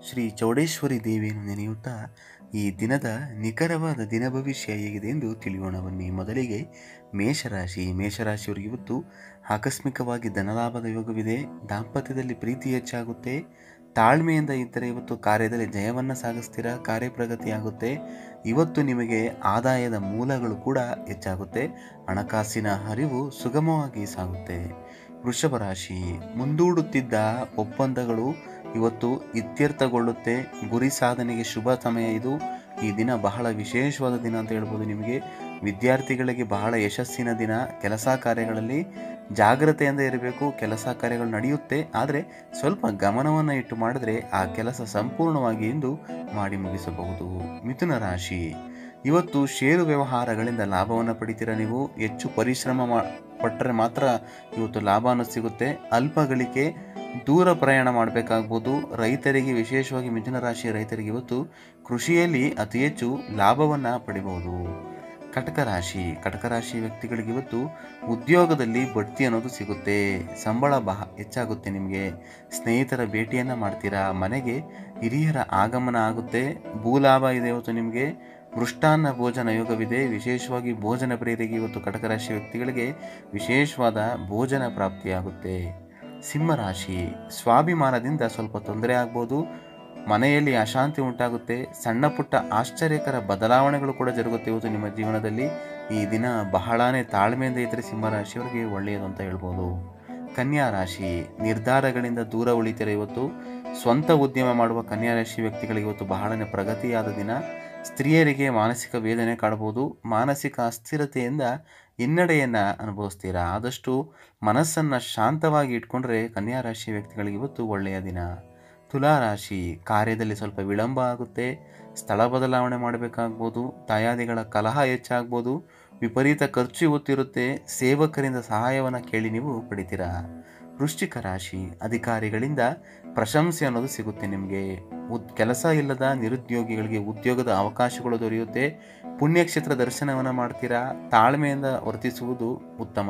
ಶ್ರೀ ಚೌಡೇಶ್ವರಿ ದೇವಿಯನ್ನು ನೆನೆಯುತ್ತಾ ಈ ದಿನದ ನಿಖರವಾದ ದಿನ ಭವಿಷ್ಯ ಹೇಗಿದೆ ಎಂದು ತಿಳಿಯೋಣ ಬನ್ನಿ ಮೊದಲಿಗೆ ಮೇಷರಾಶಿ ಮೇಷರಾಶಿಯವರಿಗೆ ಇವತ್ತು ಆಕಸ್ಮಿಕವಾಗಿ ಧನಲಾಭದ ಯೋಗವಿದೆ ದಾಂಪತ್ಯದಲ್ಲಿ ಪ್ರೀತಿ ಹೆಚ್ಚಾಗುತ್ತೆ ತಾಳ್ಮೆಯಿಂದ ಇದ್ದರೆ ಇವತ್ತು ಕಾರ್ಯದಲ್ಲಿ ಜಯವನ್ನು ಸಾಗಿಸ್ತೀರಾ ಕಾರ್ಯಪ್ರಗತಿಯಾಗುತ್ತೆ ಇವತ್ತು ನಿಮಗೆ ಆದಾಯದ ಮೂಲಗಳು ಕೂಡ ಹೆಚ್ಚಾಗುತ್ತೆ ಹಣಕಾಸಿನ ಹರಿವು ಸುಗಮವಾಗಿ ಸಾಗುತ್ತೆ ವೃಷಭ ರಾಶಿ ಮುಂದೂಡುತ್ತಿದ್ದ ಒಪ್ಪಂದಗಳು ಇವತ್ತು ಇತ್ಯರ್ಥಗೊಳ್ಳುತ್ತೆ ಗುರಿ ಸಾಧನೆಗೆ ಶುಭ ಸಮಯ ಇದು ಈ ದಿನ ಬಹಳ ವಿಶೇಷವಾದ ದಿನ ಅಂತ ಹೇಳ್ಬೋದು ನಿಮಗೆ ವಿದ್ಯಾರ್ಥಿಗಳಿಗೆ ಬಹಳ ಯಶಸ್ಸಿನ ದಿನ ಕೆಲಸ ಕಾರ್ಯಗಳಲ್ಲಿ ಜಾಗ್ರತೆಯಿಂದ ಇರಬೇಕು ಕೆಲಸ ಕಾರ್ಯಗಳು ನಡೆಯುತ್ತೆ ಆದರೆ ಸ್ವಲ್ಪ ಗಮನವನ್ನು ಇಟ್ಟು ಮಾಡಿದ್ರೆ ಆ ಕೆಲಸ ಸಂಪೂರ್ಣವಾಗಿ ಎಂದು ಮಾಡಿ ಮುಗಿಸಬಹುದು ಮಿಥುನ ರಾಶಿ ಇವತ್ತು ಷೇರು ವ್ಯವಹಾರಗಳಿಂದ ಲಾಭವನ್ನು ಪಡಿತೀರ ನೀವು ಹೆಚ್ಚು ಪರಿಶ್ರಮ ಮಾ ಪಟ್ಟರೆ ಮಾತ್ರ ಇವತ್ತು ಲಾಭವನ್ನು ಸಿಗುತ್ತೆ ಅಲ್ಪ ಗಳಿಕೆ ದೂರ ಪ್ರಯಾಣ ಮಾಡಬೇಕಾಗ್ಬೋದು ರೈತರಿಗೆ ವಿಶೇಷವಾಗಿ ಮಿಥುನ ರಾಶಿಯ ರೈತರಿಗೆ ಇವತ್ತು ಕೃಷಿಯಲ್ಲಿ ಅತಿ ಹೆಚ್ಚು ಲಾಭವನ್ನು ಪಡಿಬಹುದು ಕಟಕ ರಾಶಿ ಕಟಕ ರಾಶಿ ವ್ಯಕ್ತಿಗಳಿಗೆ ಇವತ್ತು ಉದ್ಯೋಗದಲ್ಲಿ ಬಡ್ತಿ ಅನ್ನೋದು ಸಿಗುತ್ತೆ ಸಂಬಳ ಬಹ ಹೆಚ್ಚಾಗುತ್ತೆ ನಿಮಗೆ ಸ್ನೇಹಿತರ ಭೇಟಿಯನ್ನು ಮಾಡ್ತೀರಾ ಮನೆಗೆ ಹಿರಿಯರ ಆಗಮನ ಆಗುತ್ತೆ ಭೂಲಾಭ ಇದೆ ಇವತ್ತು ನಿಮಗೆ ಮೃಷ್ಟಾನ್ನ ಭೋಜನ ಯೋಗವಿದೆ ವಿಶೇಷವಾಗಿ ಭೋಜನ ಪ್ರಿಯರಿಗೆ ಇವತ್ತು ಕಟಕ ರಾಶಿ ವ್ಯಕ್ತಿಗಳಿಗೆ ವಿಶೇಷವಾದ ಭೋಜನ ಪ್ರಾಪ್ತಿಯಾಗುತ್ತೆ ಸಿಂಹರಾಶಿ ಸ್ವಾಭಿಮಾನದಿಂದ ಸ್ವಲ್ಪ ತೊಂದರೆ ಆಗ್ಬೋದು ಮನೆಯಲ್ಲಿ ಅಶಾಂತಿ ಉಂಟಾಗುತ್ತೆ ಸಣ್ಣ ಪುಟ್ಟ ಆಶ್ಚರ್ಯಕರ ಬದಲಾವಣೆಗಳು ಕೂಡ ಜರುಗುತ್ತೆ ಇವತ್ತು ನಿಮ್ಮ ಜೀವನದಲ್ಲಿ ಈ ದಿನ ಬಹಳಾನೇ ತಾಳ್ಮೆಯಿಂದ ಇದ್ದರೆ ಸಿಂಹರಾಶಿಯವರಿಗೆ ಒಳ್ಳೆಯದು ಅಂತ ಹೇಳ್ಬೋದು ಕನ್ಯಾ ರಾಶಿ ನಿರ್ಧಾರಗಳಿಂದ ದೂರ ಉಳಿತೀರ ಇವತ್ತು ಸ್ವಂತ ಉದ್ಯಮ ಮಾಡುವ ಕನ್ಯಾ ರಾಶಿ ವ್ಯಕ್ತಿಗಳಿಗೆ ಇವತ್ತು ಬಹಳನೇ ಪ್ರಗತಿಯಾದ ದಿನ ಸ್ತ್ರೀಯರಿಗೆ ಮಾನಸಿಕ ವೇದನೆ ಕಾಡಬಹುದು ಮಾನಸಿಕ ಅಸ್ಥಿರತೆಯಿಂದ ಹಿನ್ನಡೆಯನ್ನು ಅನುಭವಿಸ್ತೀರಾ ಆದಷ್ಟು ಮನಸ್ಸನ್ನು ಶಾಂತವಾಗಿ ಇಟ್ಕೊಂಡ್ರೆ ಕನ್ಯಾ ರಾಶಿ ವ್ಯಕ್ತಿಗಳಿಗೆ ಇವತ್ತು ಒಳ್ಳೆಯ ದಿನ ತುಲಾ ರಾಶಿ ಕಾರ್ಯದಲ್ಲಿ ಸ್ವಲ್ಪ ವಿಳಂಬ ಆಗುತ್ತೆ ಸ್ಥಳ ಬದಲಾವಣೆ ಮಾಡಬೇಕಾಗ್ಬೋದು ತಾಯಾದಿಗಳ ಕಲಹ ಹೆಚ್ಚಾಗ್ಬೋದು ವಿಪರೀತ ಖರ್ಚು ಇವತ್ತಿರುತ್ತೆ ಸೇವಕರಿಂದ ಸಹಾಯವನ್ನು ಕೇಳಿ ನೀವು ಪಡಿತೀರಾ ವೃಶ್ಚಿಕ ರಾಶಿ ಅಧಿಕಾರಿಗಳಿಂದ ಪ್ರಶಂಸೆ ಅನ್ನೋದು ಸಿಗುತ್ತೆ ನಿಮಗೆ ಉದ್ ಕೆಲಸ ಇಲ್ಲದ ನಿರುದ್ಯೋಗಿಗಳಿಗೆ ಉದ್ಯೋಗದ ಅವಕಾಶಗಳು ದೊರೆಯುತ್ತೆ ಪುಣ್ಯಕ್ಷೇತ್ರ ದರ್ಶನವನ್ನು ಮಾಡ್ತೀರಾ ತಾಳ್ಮೆಯಿಂದ ವರ್ತಿಸುವುದು ಉತ್ತಮ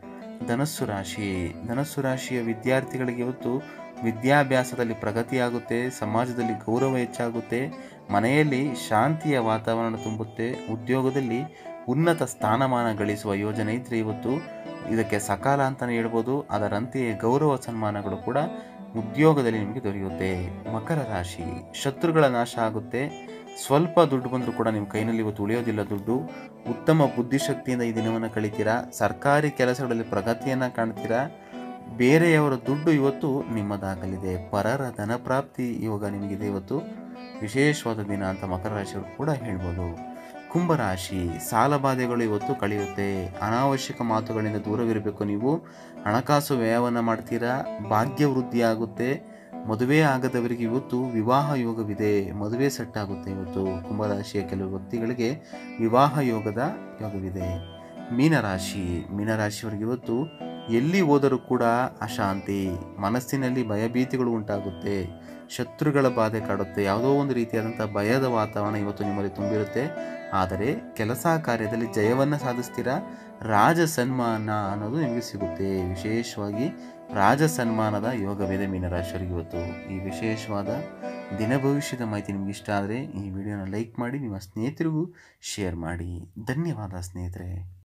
ಧನಸ್ಸು ರಾಶಿ ಧನಸ್ಸು ರಾಶಿಯ ವಿದ್ಯಾರ್ಥಿಗಳಿಗೆ ಇವತ್ತು ವಿದ್ಯಾಭ್ಯಾಸದಲ್ಲಿ ಪ್ರಗತಿಯಾಗುತ್ತೆ ಸಮಾಜದಲ್ಲಿ ಗೌರವ ಹೆಚ್ಚಾಗುತ್ತೆ ಮನೆಯಲ್ಲಿ ಶಾಂತಿಯ ವಾತಾವರಣ ತುಂಬುತ್ತೆ ಉದ್ಯೋಗದಲ್ಲಿ ಉನ್ನತ ಸ್ಥಾನಮಾನ ಗಳಿಸುವ ಯೋಜನೆ ಇದ್ದರೆ ಇವತ್ತು ಇದಕ್ಕೆ ಸಕಾಲ ಅಂತಲೇ ಹೇಳ್ಬೋದು ಅದರಂತೆಯೇ ಗೌರವ ಸನ್ಮಾನಗಳು ಕೂಡ ಉದ್ಯೋಗದಲ್ಲಿ ನಿಮಗೆ ದೊರೆಯುತ್ತೆ ಮಕರ ರಾಶಿ ಶತ್ರುಗಳ ನಾಶ ಆಗುತ್ತೆ ಸ್ವಲ್ಪ ದುಡ್ಡು ಬಂದರೂ ಕೂಡ ನಿಮ್ಮ ಕೈನಲ್ಲಿ ಇವತ್ತು ಉಳಿಯೋದಿಲ್ಲ ದುಡ್ಡು ಉತ್ತಮ ಬುದ್ಧಿಶಕ್ತಿಯಿಂದ ಈ ದಿನವನ್ನು ಕಳಿತೀರಾ ಸರ್ಕಾರಿ ಕೆಲಸಗಳಲ್ಲಿ ಪ್ರಗತಿಯನ್ನು ಕಾಣ್ತೀರಾ ಬೇರೆಯವರ ದುಡ್ಡು ಇವತ್ತು ನಿಮ್ಮದಾಗಲಿದೆ ಪರರ ಧನಪ್ರಾಪ್ತಿ ಯೋಗ ನಿಮಗಿದೆ ಇವತ್ತು ವಿಶೇಷವಾದ ದಿನ ಅಂತ ಮಕರ ರಾಶಿಯವರು ಕೂಡ ಹೇಳ್ಬೋದು ಕುಂಭರಾಶಿ ಸಾಲಬಾಧೆಗಳು ಇವತ್ತು ಕಳೆಯುತ್ತೆ ಅನಾವಶ್ಯಕ ಮಾತುಗಳಿಂದ ದೂರವಿರಬೇಕು ನೀವು ಹಣಕಾಸು ವ್ಯಯವನ್ನು ಮಾಡ್ತೀರಾ ಭಾಗ್ಯ ವೃದ್ಧಿ ಆಗುತ್ತೆ ಮದುವೆ ಆಗದವರಿಗೆ ಇವತ್ತು ವಿವಾಹ ಯೋಗವಿದೆ ಮದುವೆ ಸೆಟ್ ಆಗುತ್ತೆ ಇವತ್ತು ಕುಂಭರಾಶಿಯ ಕೆಲವು ವ್ಯಕ್ತಿಗಳಿಗೆ ವಿವಾಹ ಯೋಗದ ಯೋಗವಿದೆ ಮೀನರಾಶಿ ಮೀನರಾಶಿಯವರಿಗೆ ಇವತ್ತು ಎಲ್ಲಿ ಹೋದರೂ ಕೂಡ ಅಶಾಂತಿ ಮನಸ್ಸಿನಲ್ಲಿ ಭಯಭೀತಿಗಳು ಉಂಟಾಗುತ್ತೆ ಶತ್ರುಗಳ ಬಾಧೆ ಕಾಡುತ್ತೆ ಯಾವುದೋ ಒಂದು ರೀತಿಯಾದಂಥ ಭಯದ ವಾತಾವರಣ ಇವತ್ತು ನಿಮ್ಮಲ್ಲಿ ತುಂಬಿರುತ್ತೆ ಆದರೆ ಕೆಲಸ ಕಾರ್ಯದಲ್ಲಿ ಜಯವನ್ನು ಸಾಧಿಸ್ತೀರಾ ರಾಜ ಸನ್ಮಾನ ಅನ್ನೋದು ನಿಮಗೆ ಸಿಗುತ್ತೆ ವಿಶೇಷವಾಗಿ ರಾಜ ಸನ್ಮಾನದ ಯೋಗವಿದೆ ಮೀನರಾಶಿಯವರಿಗೆ ಇವತ್ತು ಈ ವಿಶೇಷವಾದ ದಿನ ಭವಿಷ್ಯದ ಮಾಹಿತಿ ನಿಮ್ಗೆ ಇಷ್ಟ ಆದರೆ ಈ ವಿಡಿಯೋನ ಲೈಕ್ ಮಾಡಿ ನಿಮ್ಮ ಸ್ನೇಹಿತರಿಗೂ ಶೇರ್ ಮಾಡಿ ಧನ್ಯವಾದ ಸ್ನೇಹಿತರೆ